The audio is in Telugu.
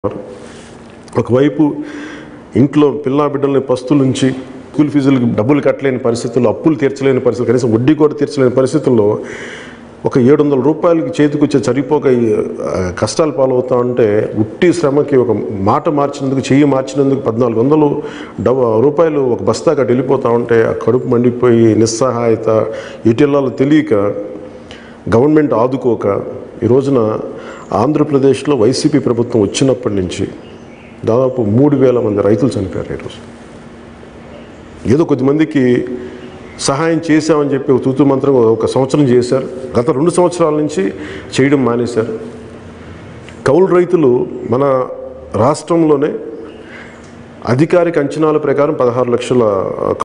ఒకవైపు ఇంట్లో పిల్లా బిడ్డల్ని పస్తుల నుంచి స్కూల్ ఫీజులకు డబ్బులు కట్టలేని పరిస్థితుల్లో అప్పులు తీర్చలేని పరిస్థితులు కనీసం వడ్డీ కూడా తీర్చలేని పరిస్థితుల్లో ఒక ఏడు వందల రూపాయలకి చేతికి వచ్చే సరిపోక ఈ, ఆ, కష్టాలు పాలవుతా ఉంటే ఉట్టి శ్రమకి ఒక మాట మార్చినందుకు చెయ్యి మార్చినందుకు పద్నాలుగు వందలు డబ్బు రూపాయలు ఒక బస్తాగా వెళ్ళిపోతూ ఉంటే ఆ కడుపు మండిపోయి నిస్సహాయత ఇటీవల తెలియక గవర్నమెంట్ ఆదుకోక ఈ రోజున ఆంధ్రప్రదేశ్లో వైసీపీ ప్రభుత్వం వచ్చినప్పటి నుంచి దాదాపు మూడు వేల మంది రైతులు చనిపోయారు ఈరోజు ఏదో కొద్దిమందికి సహాయం చేశామని చెప్పి ఒక తూతు మంత్రం ఒక సంవత్సరం చేశారు గత రెండు సంవత్సరాల నుంచి చేయడం మానేశారు కౌలు రైతులు మన రాష్ట్రంలోనే అధికారిక అంచనాల ప్రకారం పదహారు లక్షల